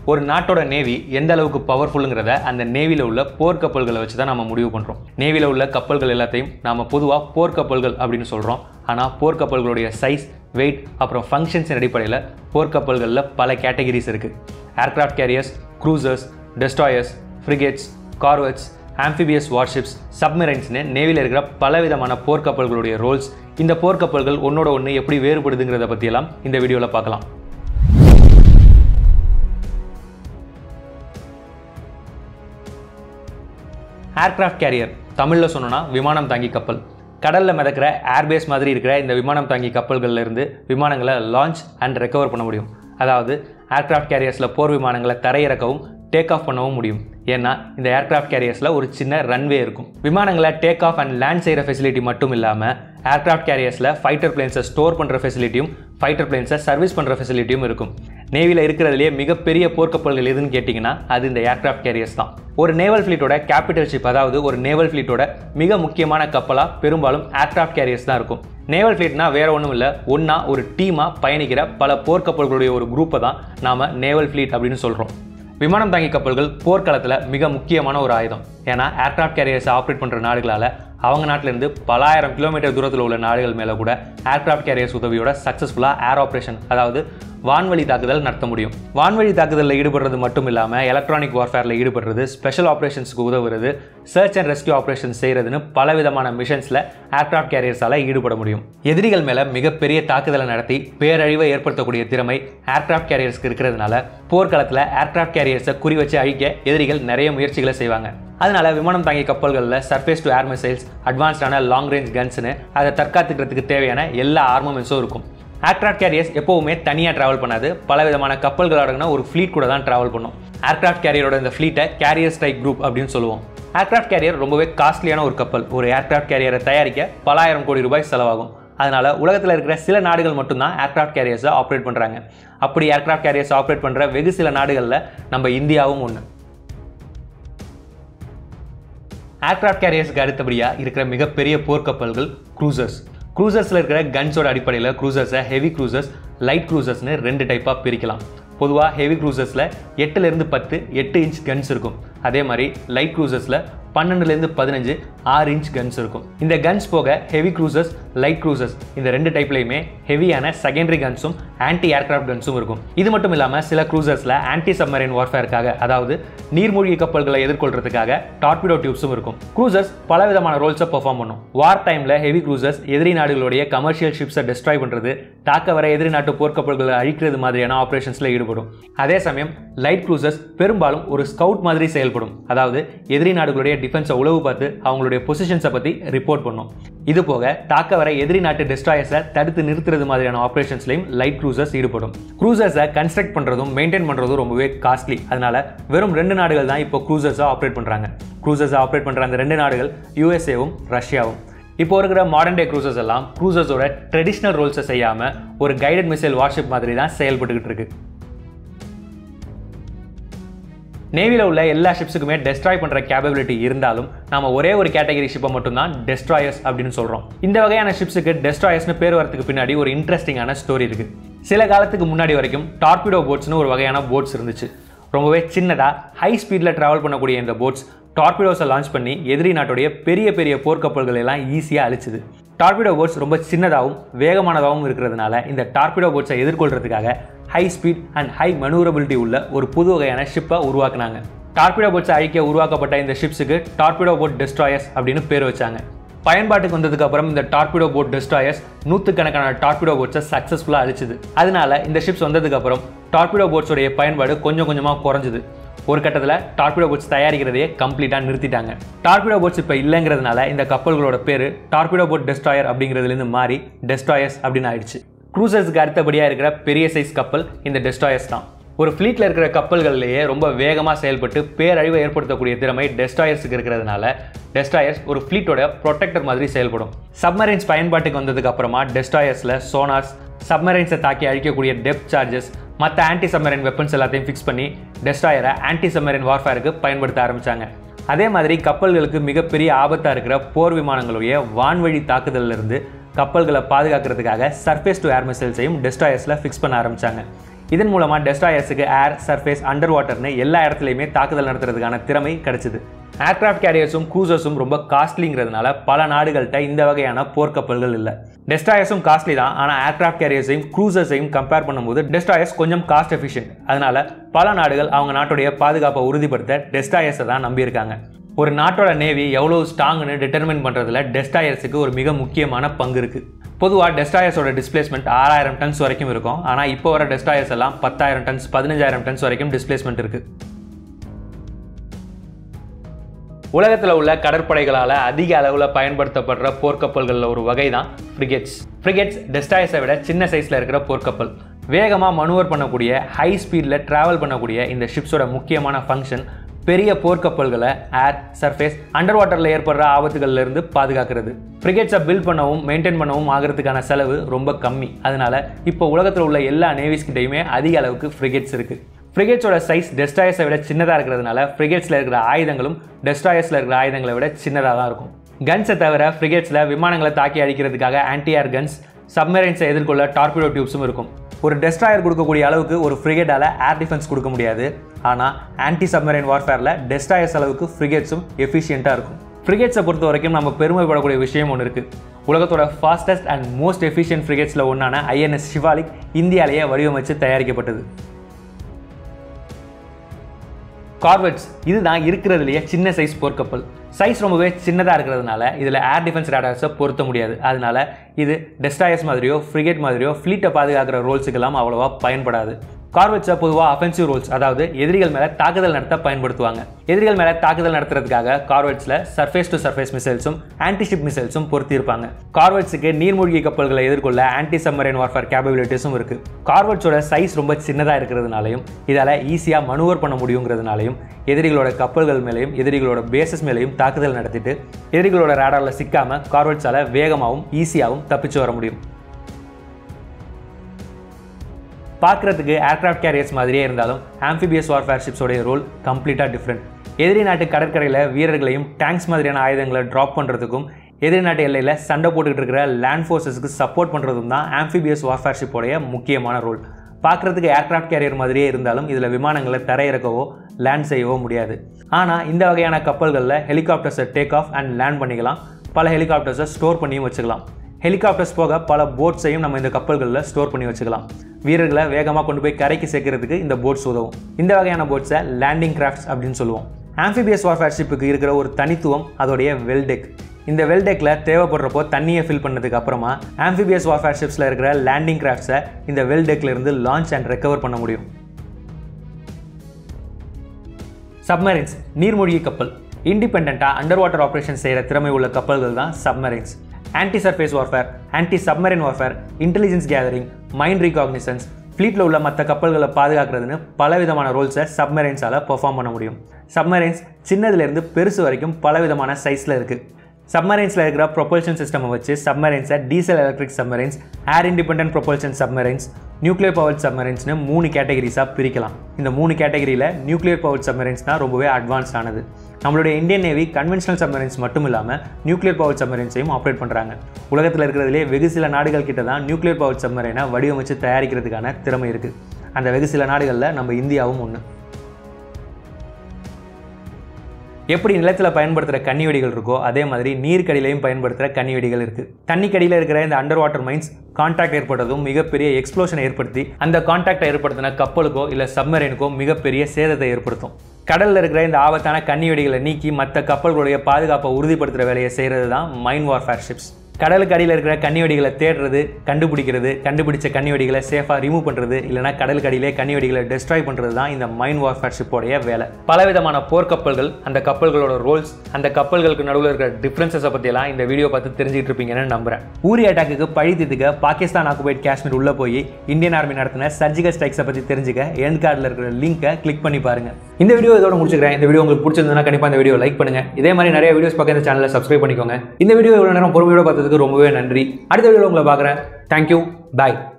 ஒரு நாட்டோட நேவி எந்த அளவுக்கு பவர்ஃபுல்லுங்கிறத அந்த நேவியில் உள்ள போர்க்கப்பல்களை வச்சு தான் நம்ம முடிவு பண்ணுறோம் நேவியில் உள்ள கப்பல்கள் எல்லாத்தையும் நாம் பொதுவாக போர்க்கப்பல்கள் அப்படின்னு சொல்கிறோம் ஆனால் போர்க்கப்பல்களுடைய சைஸ் வெயிட் அப்புறம் ஃபங்க்ஷன்ஸின் அடிப்படையில் போர்க்கப்பல்களில் பல கேட்டகரிஸ் இருக்குது aircraft carriers cruisers destroyers frigates corvettes amphibious warships சப்மரைன்ஸ்னு நேவியில் இருக்கிற பலவிதமான போர்க்கப்பல்களுடைய ரோல்ஸ் இந்த போர்க்கப்பல்கள் ஒன்றோட ஒன்று எப்படி வேறுபடுதுங்கிறத பற்றியெல்லாம் இந்த வீடியோவில் பார்க்கலாம் ஏர்க்ராஃப்ட் கேரியர் தமிழில் சொன்னோன்னா விமானம் தாங்கி கப்பல் கடலில் மிதக்கிற ஏர்பேஸ் மாதிரி இருக்கிற இந்த விமானம் தாங்கி கப்பல்கள்ல இருந்து விமானங்களை லான்ச் அண்ட் ரெக்கவர் பண்ண முடியும் அதாவது ஏர்க்ராஃப்ட் கேரியர்ஸில் போர் விமானங்களை தரையிறக்கவும் டேக் ஆஃப் பண்ணவும் முடியும் ஏன்னா இந்த ஏர்க்ராஃப்ட் கேரியர்ஸில் ஒரு சின்ன ரன்வே இருக்கும் விமானங்களை டேக் ஆஃப் அண்ட் லேண்ட் செய்கிற ஃபெசிலிட்டி மட்டும் இல்லாமல் ஏர்க்ராஃப்ட் கேரியர்ஸில் ஃபைட்டர் பிளேன்ஸை ஸ்டோர் பண்ணுற ஃபெசிலிட்டியும் ஃபைட்டர் பிளேன்ஸை சர்வீஸ் பண்ணுற ஃபெசிலிட்டியும் இருக்கும் நேவியில் இருக்கிறதுலேயே மிகப்பெரிய போர்க்கப்பல்கள் எதுன்னு கேட்டிங்கன்னா அது இந்த ஏர்க்ராஃப்ட் கேரியர்ஸ் தான் ஒரு நேவல் ஃப்ளீட்டோட கேபிட்டல் ஷிப் அதாவது ஒரு நேவல் ஃப்ளீட்டோட மிக முக்கியமான கப்பலாக பெரும்பாலும் ஏர்க்ராஃப்ட் கேரியர்ஸ் தான் இருக்கும் நேவல் ஃப்ளீட்னா வேற ஒன்றும் இல்லை ஒன்றா ஒரு டீமாக பயணிக்கிற பல போர்க்கப்பல்களுடைய ஒரு குரூப்பை தான் நாம் நேவல் ஃப்ளீட் அப்படின்னு சொல்கிறோம் விமானம் தாங்கி கப்பல்கள் போர்க்களத்தில் மிக முக்கியமான ஒரு ஆயுதம் ஏன்னா ஏர்க்ராஃப்ட் கேரியர்ஸை ஆப்ரேட் பண்ணுற நாடுகளால் அவங்க நாட்டிலேருந்து பலாயிரம் கிலோமீட்டர் தூரத்தில் உள்ள நாடுகள் மேலே கூட ஏர்க்ராஃப்ட் கேரியர்ஸ் உதவியோட சக்ஸஸ்ஃபுல்லாக ஏர் ஆப்ரேஷன் அதாவது வான்வழி தாக்குதல் நடத்த முடியும் வான்வழி தாக்குதலில் ஈடுபடுறது மட்டும் இல்லாமல் எலக்ட்ரானிக் வார்ஃபேரில் ஈடுபடுறது ஸ்பெஷல் ஆப்ரேஷன்ஸ்க்கு உதவுறது சர்ச் அண்ட் ரெஸ்கியூ ஆப்ரேஷன் செய்கிறதுன்னு பலவிதமான மிஷன்ஸில் ஏர்க்ராஃப்ட் கேரியர்ஸால் ஈடுபட முடியும் எதிரிகள் மேலே மிகப்பெரிய தாக்குதலை நடத்தி பேரழிவை ஏற்படுத்தக்கூடிய திறமை ஏர்க்ராஃப்ட் கேரியர்ஸ்க்கு இருக்கிறதுனால போர்க்களத்தில் ஏர்க்ராஃப்ட் கேரியர்ஸை குறி வச்சு அழிக்க எதிரிகள் நிறைய முயற்சிகளை செய்வாங்க அதனால விமானம் தாங்கி கப்பல்களில் சர்ஃபேஸ் டு ஏர் மிசைல்ஸ் அட்வான்ஸ்டான லாங் ரேஞ்ச் கன்ஸ்னு அதை தற்காத்துக்கிறதுக்கு தேவையான எல்லா ஆர்மமெண்ட்ஸும் இருக்கும் ஏர்க்ராஃப்ட் கேரியர்ஸ் எப்போவுமே தனியாக ட்ராவல் பண்ணாது பல விதமான கப்பல்கள் அடங்கின ஒரு ஃப்ளீட் கூட தான் ட்ராவல் பண்ணும் ஏர்க்ராஃப்ட் கேரியரோட இந்த ஃப்ளீட்டை கேரியர் ஸ்ட்ரைக் குரூப் அப்படின்னு சொல்லுவோம் ஏர்க்ராஃப்ட் கேரியர் ரொம்பவே காஸ்ட்லியான ஒரு கப்பல் ஒரு ஏர்க்ராஃப்ட் கேரியரை தயாரிக்க பலாயிரம் கோடி ரூபாய் செலவாகும் அதனால் உலகத்தில் இருக்கிற சில நாடுகள் மட்டும்தான் ஏர்க்ராஃப்ட் கேரியர்ஸை ஆப்ரேட் பண்ணுறாங்க அப்படி ஏர்க்ராஃப்ட் கேரியர்ஸ் ஆப்ரேட் பண்ணுற வெகு சில நாடுகளில் நம்ம இந்தியாவும் ஒன்று ஏர்க்ராஃப்ட் கேரியர்ஸ்க்கு அடுத்தபடியாக இருக்கிற மிகப்பெரிய போர்க்கப்பல்கள் க்ரூசர்ஸ் க்ரூசர்ஸில் இருக்கிற கன்ஸோட அடிப்படையில் க்ரூசர்ஸை ஹெவி க்ரூசர்ஸ் லைட் க்ரூசர்ஸ்னு ரெண்டு டைப்பாக பிரிக்கலாம் பொதுவாக ஹெவி க்ரூசர்ஸில் எட்டுலேருந்து பத்து எட்டு இன்ச் கன்ஸ் இருக்கும் அதே மாதிரி லைட் க்ரூசர்ஸில் பன்னெண்டுலேருந்து பதினஞ்சு ஆறு இன்ச் கன்ஸ் இருக்கும் இந்த கன்ஸ் போக ஹெவி க்ரூசர்ஸ் லைட் க்ரூசர்ஸ் இந்த ரெண்டு டைப்லையுமே ஹெவியான செகண்டரி கன்ஸும் ஆன்டி ஏர்க்ராஃப்ட் கன்ஸும் இருக்கும் இது மட்டும் இல்லாமல் சில க்ரூசர்ஸில் ஆன்டி சப்மரைன் வார்ஃபேருக்காக அதாவது நீர்மூழ்கி கப்பல்களை எதிர்கொள்றதுக்காக டார்பிடோ டியூப்ஸும் இருக்கும் க்ரூசர்ஸ் பல விதமான ரோல்ஸை பெர்ஃபார்ம் பண்ணும் வார் டைமில் ஹெவி க்ரூசர்ஸ் எதிரி நாடுகளுடைய கமர்ஷியல் ஷிப்ஸை டெஸ்ட்ராய் பண்ணுறது தாக்க வர எதிரி நாட்டு போர்க்கப்பல்களை அழிக்கிறது மாதிரியான ஆப்ரேஷன்ஸில் ஈடுபடும் அதே சமயம் லைட் க்ரூசர்ஸ் பெரும்பாலும் ஒரு ஸ்கவுட் மாதிரி செயல்படும் அதாவது எதிரி நாடுகளுடைய டிஃபென்ஸை உளவு பார்த்து அவங்களுடைய பொசிஷன்ஸை பற்றி ரிப்போர்ட் பண்ணும் இது போக தாக்க வர எதிரி நாட்டு டெஸ்ட்ராயர்ஸை தடுத்து நிறுத்துறது மாதிரியான ஆப்ரேஷன்ஸ்லையும் லைட் க்ரூசர்ஸ் ஈடுபடும் க்ரூசர்ஸை கன்ஸ்ட்ரக்ட் பண்ணுறதும் மெயின்டைன் பண்ணுறதும் ரொம்பவே காஸ்ட்லி அதனால வெறும் ரெண்டு நாடுகள் தான் இப்போ க்ரூசர்ஸை ஆப்ரேட் பண்ணுறாங்க க்ரூசர்ஸை ஆப்ரேட் பண்ணுற அந்த ரெண்டு நாடுகள் யூஎஸ்ஏவும் ரஷ்யாவும் இப்போ இருக்கிற மாடர்ன் டே க்ரூசர்ஸ் எல்லாம் க்ரூசர்ஸோட ட்ரெடிஷ்னல் ரோல்ஸை செய்யாமல் ஒரு கைடட் மிசைல் வார்ஷிப் மாதிரி தான் செயல்பட்டுக்கிட்டு இருக்கு நேவியில் உள்ள எல்லா ஷிப்ஸுக்குமே டெஸ்ட்ராய் பண்ணுற கேப்பபிலிட்டி இருந்தாலும் நாம ஒரே ஒரு கேட்டகரி ஷிப்பை மட்டும்தான் டெஸ்ட்ராயர்ஸ் அப்படின்னு சொல்கிறோம் இந்த வகையான ஷிப்ஸுக்கு டெஸ்ட்ராயர்ஸ்னு பேர் வரதுக்கு பின்னாடி ஒரு இன்ட்ரெஸ்டிங்கான ஸ்டோரி இருக்குது சில காலத்துக்கு முன்னாடி வரைக்கும் டார்பிடோ போட்ஸ்னு ஒரு வகையான போட்ஸ் இருந்துச்சு ரொம்பவே சின்னதாக ஹை ஸ்பீடில் ட்ராவல் பண்ணக்கூடிய இந்த போட்ஸ் டார்பிடோஸை லான்ச் பண்ணி எதிரி நாட்டுடைய பெரிய பெரிய போர்க்கப்பல்கள் எல்லாம் ஈஸியாக அழிச்சுது டார்பிடோ போட்ஸ் ரொம்ப சின்னதாகவும் வேகமானதாகவும் இருக்கிறதுனால இந்த டார்பிடோ போட்ஸை எதிர்கொள்றதுக்காக high speed and high manoeuvrability உள்ள ஒரு புது வகையான ஷிப்பை உருவாக்குனாங்க டார்பிடோ போட்ஸை அழிக்க உருவாக்கப்பட்ட இந்த ஷிப்ஸுக்கு டார்பிடோ போட் டெஸ்ட்ராயர்ஸ் அப்படின்னு பேர் வச்சாங்க பயன்பாட்டுக்கு வந்ததுக்கு அப்புறம் இந்த டார்பிடோ போட் டெஸ்ட்ராயர்ஸ் நூற்றுக்கணக்கான டார்பிடோ போட்ஸை சக்ஸஸ்ஃபுல்லாக அழிச்சுது அதனால இந்த ஷிப்ஸ் வந்ததுக்கு அப்புறம் டார்பிடோ போட்ஸோடைய பயன்பாடு கொஞ்சம் கொஞ்சமாக குறைஞ்சுது ஒரு கட்டத்தில் டார்பிடோ போட்ஸ் தயாரிக்கிறதையே கம்ப்ளீட்டாக நிறுத்திட்டாங்க டார்பிடோ போட்ஸ் இப்போ இல்லைங்கிறதுனால இந்த கப்பல்களோட பேர் டார்பிடோ போட் டெஸ்ட்ராயர் அப்படிங்கிறதுலேருந்து மாறி டெஸ்ட்ராயர்ஸ் அப்படின்னு ஆயிடுச்சு க்ரூசர்ஸ்க்கு அடுத்தபடியாக இருக்கிற பெரிய சைஸ் கப்பல் இந்த டெஸ்ட்ராயர்ஸ் தான் ஒரு ஃப்ளீட்டில் இருக்கிற கப்பல்கள்லேயே ரொம்ப வேகமாக செயல்பட்டு பேரழிவை ஏற்படுத்தக்கூடிய திறமை டெஸ்ட்ராயர்ஸுக்கு இருக்கிறதுனால டெஸ்ட்ராயர்ஸ் ஒரு ஃப்ளீட்டோட ப்ரொடெக்டர் மாதிரி செயல்படும் சப்மரைன்ஸ் பயன்பாட்டுக்கு வந்ததுக்கு அப்புறமா டெஸ்ட்ராயர்ஸில் சோனார்ஸ் சப்மரைன்ஸை தாக்கி அழிக்கக்கூடிய டெப்த் சார்ஜஸ் மற்ற ஆன்டி சப்மரைன் வெப்பன்ஸ் எல்லாத்தையும் ஃபிக்ஸ் பண்ணி டெஸ்ட்ராயரை ஆன்டி சப்மரைன் வார்ஃபேருக்கு பயன்படுத்த ஆரம்பித்தாங்க அதே மாதிரி கப்பல்களுக்கு மிகப்பெரிய ஆபத்தாக இருக்கிற போர் விமானங்களுடைய வான்வழி தாக்குதல்ல இருந்து கப்பல்களை பாதுகாக்கிறதுக்காக சர்ஃபேஸ் டு ஏர் மிசைல்ஸையும் டெஸ்ட்ராயர்ஸில் ஃபிக்ஸ் பண்ண ஆரம்பித்தாங்க இதன் மூலமாக டெஸ்ட்ராயர்ஸுக்கு ஏர் சர்ஃபேஸ் அண்டர் வாட்டர்னு எல்லா இடத்துலையுமே தாக்குதல் நடத்துறதுக்கான திறமை கிடைச்சிது ஏர்கிராஃப்ட் கேரியர்ஸும் க்ரூசர்ஸும் ரொம்ப காஸ்ட்லிங்கிறதுனால பல நாடுகள்கிட்ட இந்த வகையான போர்க்கப்பல்கள் இல்லை டெஸ்ட்ராயர்ஸும் காஸ்ட்லி தான் ஆனால் ஏர்கிராஃப்ட் கேரியர்ஸையும் க்ரூசர்ஸையும் கம்பேர் பண்ணும்போது டெஸ்ட்ராயர்ஸ் கொஞ்சம் காஸ்ட் எஃபிஷியன்ட் அதனால பல நாடுகள் அவங்க நாட்டுடைய பாதுகாப்பை உறுதிப்படுத்த டெஸ்ட்ராயர்ஸை தான் நம்பியிருக்காங்க ஒரு நாட்டோட நேவி எவ்வளோ ஸ்ட்ராங்னு டிட்டர்மின் பண்ணுறதுல டெஸ்ட்ராயர்ஸுக்கு ஒரு மிக முக்கியமான பங்கு இருக்குது பொதுவாக டெஸ்ட்ராயர்ஸோட டிஸ்பிளேஸ்மெண்ட் ஆறாயிரம் டன்ஸ் வரைக்கும் இருக்கும் ஆனால் இப்போ வர டெஸ்ட்ராயர்ஸ் எல்லாம் பத்தாயிரம் டன்ஸ் பதினஞ்சாயிரம் டன்ஸ் வரைக்கும் டிஸ்பிளேஸ்மெண்ட் இருக்குது உலகத்தில் உள்ள கடற்படைகளால் அதிக அளவில் பயன்படுத்தப்படுற போர்க்கப்பல்களில் ஒரு வகை தான் ஃப்ரிகேட்ஸ் ஃப்ரிகேட்ஸ் டெஸ்டாயர்ஸை விட சின்ன சைஸில் இருக்கிற போர்க்கப்பல் வேகமாக மனுவர் பண்ணக்கூடிய ஹை ஸ்பீடில் ட்ராவல் பண்ணக்கூடிய இந்த ஷிப்ஸோட முக்கியமான ஃபங்க்ஷன் பெரிய போர்க்கப்பல்களை ஏர் சர்ஃபேஸ் அண்டர் வாட்டரில் ஏற்படுற ஆபத்துகள்லேருந்து பாதுகாக்கிறது ஃப்ரிகேட்ஸை பில்ட் பண்ணவும் மெயின்டைன் பண்ணவும் ஆகிறதுக்கான செலவு ரொம்ப கம்மி அதனால இப்போ உலகத்தில் உள்ள எல்லா நேவிஸ்கிட்டையுமே அதிக அளவுக்கு ஃப்ரிகேட்ஸ் இருக்குது ஃப்ரிகேட்ஸோட சைஸ் டெஸ்ட்ராயர்ஸை விட சின்னதாக இருக்கிறதுனால ஃப்ரிகேட்ஸில் இருக்கிற ஆயுதங்களும் டெஸ்ட்ராயர்ஸில் இருக்கிற ஆயுதங்களை விட சின்னதாக தான் இருக்கும் கன்ஸை தவிர ஃப்ரிகேட்ஸில் விமானங்களை தாக்கி அடிக்கிறதுக்காக ஆன்டி ஏர் கன்ஸ் சப்மரைன்ஸை எதிர்கொள்ள டார்பிடோ டியூப்ஸும் இருக்கும் ஒரு டெஸ்ட்ராயர் கொடுக்கக்கூடிய அளவுக்கு ஒரு ஃப்ரிகேட்டால் ஏர் டிஃபென்ஸ் கொடுக்க முடியாது ஆனால் ஆன்டி சப்மரைன் வார்ஃபேரில் டெஸ்ட்ராயர்ஸ் அளவுக்கு ஃப்ரிகேட்ஸும் எஃபிஷியண்ட்டாக இருக்கும் ஃப்ரிகேட்ஸை பொறுத்த வரைக்கும் நம்ம பெருமைப்படக்கூடிய விஷயம் ஒன்று இருக்குது உலகத்தோட ஃபாஸ்டஸ்ட் அண்ட் மோஸ்ட் எஃபிஷியன்ட் ஃப்ரிகேட்ஸில் ஒன்றான ஐஎன்எஸ் சிவாலிக் இந்தியாவிலேயே வடிவமைச்சு தயாரிக்கப்பட்டது கார்வெட்ஸ் இதுதான் இருக்கிறதுலையே சின்ன சைஸ் போர்க்கப்பல் சைஸ் ரொம்பவே சின்னதாக இருக்கிறதுனால இதில் ஏர் டிஃபென்ஸ் ரேடார்ஸை பொருத்த முடியாது அதனால இது டெஸ்டாயர்ஸ் மாதிரியோ ஃப்ரிகேட் மாதிரியோ ஃப்ளீட்டை பாதுகாக்கிற ரோல்ஸுக்கெல்லாம் அவ்வளோவா பயன்படாது கார்வெட்ஸை பொதுவாக அஃபென்சிவ் ரோல்ஸ் அதாவது எதிரிகள் மேலே தாக்குதல் நடத்த பயன்படுத்துவாங்க எதிரிகள் மேலே தாக்குதல் நடத்துறதுக்காக கார்வெட்ஸில் சர்ஃபேஸ் டு சர்ஃபேஸ் மிசைல்ஸும் ஆன்டிஷிப் மிசைல்ஸும் பொருத்தியிருப்பாங்க கார்வெட்ஸுக்கு நீர்மூழ்கி கப்பல்களை எதிர்கொள்ள ஆன்டி சம்மரைன் வார்ஃபேர் கேப்பபிலிட்டிஸும் இருக்குது கார்வெட்ஸோட சைஸ் ரொம்ப சின்னதாக இருக்கிறதுனாலையும் இதால் ஈஸியாக மனுவர் பண்ண முடியுங்கிறதுனாலையும் எதிரிகளோட கப்பல்கள் மேலேயும் எதிரிகளோட பேசஸ் மேலேயும் தாக்குதல் நடத்திட்டு எதிரிகளோட ரேடாரில் சிக்காமல் கார்வெட்ஸால் வேகமாகவும் ஈஸியாகவும் தப்பிச்சு வர முடியும் பார்க்குறதுக்கு ஏர்க்ராஃப்ட் கேரியர்ஸ் மாதிரியே இருந்தாலும் ஆம்பிபியஸ் வார்ஃபேர் ஷிப்ஸோடைய ரோல் கம்ப்ளீட்டாக டிஃப்ரெண்ட் எதிரி நாட்டு கடற்கரையில் வீரர்களையும் டேங்க்ஸ் மாதிரியான ஆயுதங்களை ட்ராப் பண்ணுறதுக்கும் எதிரி நாட்டு எல்லையில் சண்டை போட்டுக்கிட்டு இருக்கிற லேண்ட் ஃபோர்ஸஸ்க்கு சப்போர்ட் பண்ணுறதும் தான் ஆம்பிபியஸ் வார்ஃபேர் ஷிப்போடைய முக்கியமான ரோல் பார்க்குறதுக்கு ஏர்க்ராஃப்ட் கேரியர் மாதிரியே இருந்தாலும் இதில் விமானங்களை தரையிறக்கவோ லேண்ட் செய்யவோ முடியாது ஆனால் இந்த வகையான கப்பல்களில் ஹெலிகாப்டர்ஸை டேக் ஆஃப் அண்ட் லேண்ட் பண்ணிக்கலாம் பல ஹெலிகாப்டர்ஸை ஸ்டோர் பண்ணியும் வச்சுக்கலாம் ஹெலிகாப்டர்ஸ் போக பல போட்ஸையும் நம்ம இந்த கப்பல்களில் ஸ்டோர் பண்ணி வச்சுக்கலாம் வீரர்களை வேகமாக கொண்டு போய் கரைக்கு சேர்க்கறதுக்கு இந்த போட்ஸ் உதவும் இந்த வகையான போட்ஸை லேண்டிங் கிராஃப்ட்ஸ் அப்படின்னு சொல்லுவோம் ஆம்பிபியஸ் வார்ஃபேர் ஷிப்புக்கு இருக்கிற ஒரு தனித்துவம் அதோடைய வெல்டெக் இந்த வெல்டெக்கில் தேவைப்படுறப்போ தண்ணியை ஃபில் பண்ணதுக்கு அப்புறமா ஆம்பிபியஸ் வார்ஃபேர் ஷிப்ஸில் இருக்கிற லேண்டிங் கிராஃப்ட்ஸை இந்த வெல்டெக்ல இருந்து லான்ச் அண்ட் ரெக்கவர் பண்ண முடியும் சப்மரைன்ஸ் நீர்மூழ்கி கப்பல் இண்டிபெண்ட்டாக அண்டர் வாட்டர் ஆப்ரேஷன் செய்கிற திறமை உள்ள கப்பல்கள் தான் submarines anti surface warfare anti submarine warfare intelligence gathering and reconnaissance ஃப்ளீட்டில் உள்ள மற்ற கப்பல்களை பாதுகாக்கிறதுன்னு பலவிதமான ரோல்ஸை சப்மரைன்ஸால் பெர்ஃபார்ம் பண்ண முடியும் சப்மரைன்ஸ் சின்னதுலேருந்து பெருசு வரைக்கும் பலவிதமான சைஸில் இருக்குது சப்மரைன்ஸில் இருக்கிற ப்ரொபல்ஷன் சிஸ்டமை வச்சு சப்மரைன்ஸை diesel electric submarines air independent propulsion submarines nuclear power சப்மரைன்ஸ்னு மூணு கேட்டகரிஸாக பிரிக்கலாம் இந்த மூணு கேட்டகரியில் நியூக்ளியர் பவர் சப்மரைன்ஸ் தான் ரொம்பவே அட்வான்ஸ் ஆனது நம்மளுடைய இந்தியன் நேவி கன்வென்ஷனல் சப்மரைன்ஸ் மட்டும் இல்லாமல் நியூக்ளியர் பவர் சப்மரைன்ஸையும் ஆப்ரேட் பண்ணுறாங்க உலகத்தில் இருக்கிறதுலே வெகு சில நாடுகள் கிட்ட தான் நியூக்ளியர் பவர் சப்மரைனை வடிவமைச்சு தயாரிக்கிறதுக்கான திறமை இருக்குது அந்த வெகு சில நாடுகளில் நம்ம இந்தியாவும் ஒன்று எப்படி நிலத்தில் பயன்படுத்துகிற கன்னி வெடிகள் இருக்கோ அதே மாதிரி நீர்க்கடியிலையும் பயன்படுத்துகிற கன்னி வெடிகள் இருக்குது தண்ணிக்கடியில் இருக்கிற இந்த அண்டர் வாட்டர் மைன்ஸ் கான்டாக்ட் ஏற்பட்டதும் மிகப்பெரிய எக்ஸ்ப்ளோஷனை ஏற்படுத்தி அந்த கான்டாக்டை ஏற்படுத்தின கப்பலுக்கோ இல்லை சப்மரைனுக்கோ மிகப்பெரிய சேதத்தை ஏற்படுத்தும் கடலில் இருக்கிற இந்த ஆபத்தான கன்னி வெடிகளை நீக்கி மற்ற கப்பல்களுடைய பாதுகாப்பை உறுதிப்படுத்துகிற வேலையை செய்கிறது தான் மைன் வார்ஃபேர் ஷிப்ஸ் கடலுக்கு அடியில் இருக்கிற கன்னி வெடிகளை தேடுறது கண்டுபிடிக்கிறது கண்டுபிடிச்ச கன்னி வெடிகளை சேஃபாக ரிமூவ் பண்ணுறது இல்லைனா கடலுக்கு அடியிலே கன்னி வெடிகளை டெஸ்ட்ராய் பண்ணுறது தான் இந்த மைன் வார்ஃபேர் ஷிப்போடைய வேலை பலவிதமான போர்க்கப்பல்கள் அந்த கப்பல்களோட ரோல்ஸ் அந்த கப்பல்களுக்கு நடுவில் இருக்கிற டிஃப்ரென்சஸை பற்றியெல்லாம் இந்த வீடியோ பார்த்து தெரிஞ்சுக்கிட்டு இருப்பீங்கன்னு நம்புறேன் ஊரி அட்டாக்கு பழி தீர்த்துக்க பாகிஸ்தான் ஆக்குபைட் காஷ்மீர் உள்ளே போய் இந்தியன் ஆர்மி நடத்தின சர்ஜிக்கல் ஸ்ட்ரைக்ஸை பற்றி தெரிஞ்சுக்க எண்ட் கார்டில் இருக்கிற லிங்கை கிளிக் பண்ணி பாருங்க இந்த வீடியோ இதோட முடிச்சுக்கிறேன் இந்த வீடியோ உங்களுக்கு பிடிச்சிருந்ததுன்னா கண்டிப்பாக இந்த வீடியோ லைக் பண்ணுங்க இதே மாதிரி நிறைய வீடியோஸ் பார்க்க இந்த சேனலை சப்ஸ்கிரைப் பண்ணிக்கோங்க இந்த வீடியோ இவ்வளோ நேரம் பொறுமையோட பார்த்ததுக்கு ரொம்பவே நன்றி அடுத்த வீடியோவில் உங்களை பார்க்குறேன் தேங்க்யூ பாய்